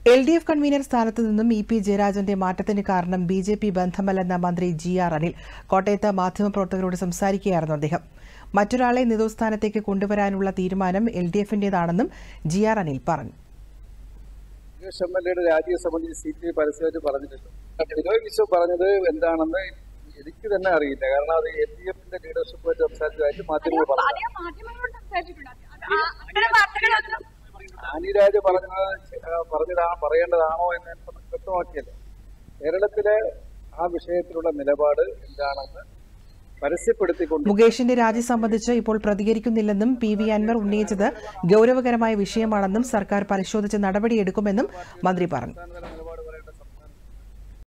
L D F convener സ്ഥാനത്ത് നിന്നും E P ജയരാജന്റെ മാറ്റത്തിന് കാരണം ബി ജെ പി ബന്ധമല്ലെന്ന മന്ത്രി ജി ആർ അനിൽ കോട്ടയത്ത് മാധ്യമപ്രവർത്തകരോട് സംസാരിക്കുകയായിരുന്നു അദ്ദേഹം മറ്റൊരാളെ നേതൃസ്ഥാനത്തേക്ക് കൊണ്ടുവരാനുള്ള തീരുമാനം എൽ ഡി എഫിന്റേതാണെന്നും ജി ആർ അനിൽ പറഞ്ഞു സുരേഷ് എം എൽ എയുടെ രാജിയെ സംബന്ധിച്ച് സി പി ഐ പരസ്യമായിട്ട് പറഞ്ഞിട്ടുണ്ട് ബിനോയ് വിശ്വം പറഞ്ഞത് എന്താണെന്ന് എനിക്ക് തന്നെ അറിയില്ല കാരണം അത് എൽ ഡി എഫിന്റെ ലീഡർഷിപ്പുമായിട്ട് സംസാരിച്ചതായിട്ട് മാധ്യമങ്ങൾ പറഞ്ഞു അദ്ദേഹം മാധ്യമങ്ങളോട് സംസാരിച്ചിട്ടുണ്ട് അത് ആ- അത്തരം വാർത്തകളൊന്നും ആനിരാജ് പറഞ്ഞത് ശ- ആ, പറഞ്ഞതാ പറയേണ്ടതാണോ എന്ന് എനിക്ക് വ്യക്തമാക്കിയല്ല കേരളത്തിലെ ആ വിഷയത്തിലുള്ള നിലപാട് എന്താണെന്ന് പരസ്യപ്പെടുത്തിക്കൊണ്ട് മുകേഷിന്റെ രാജി സംബന്ധിച്ച് ഇപ്പോൾ പ്രതികരിക്കുന്നില്ലെന്നും പി വി അൻവർ ഉന്നയിച്ചത് ഗൌരവകരമായ വിഷയമാണെന്നും സർക്കാർ പരിശോധിച്ച് നടപടിയെടുക്കുമെന്നും മന്ത്രി പറഞ്ഞു സംസ്ഥാനതല നിലപാട്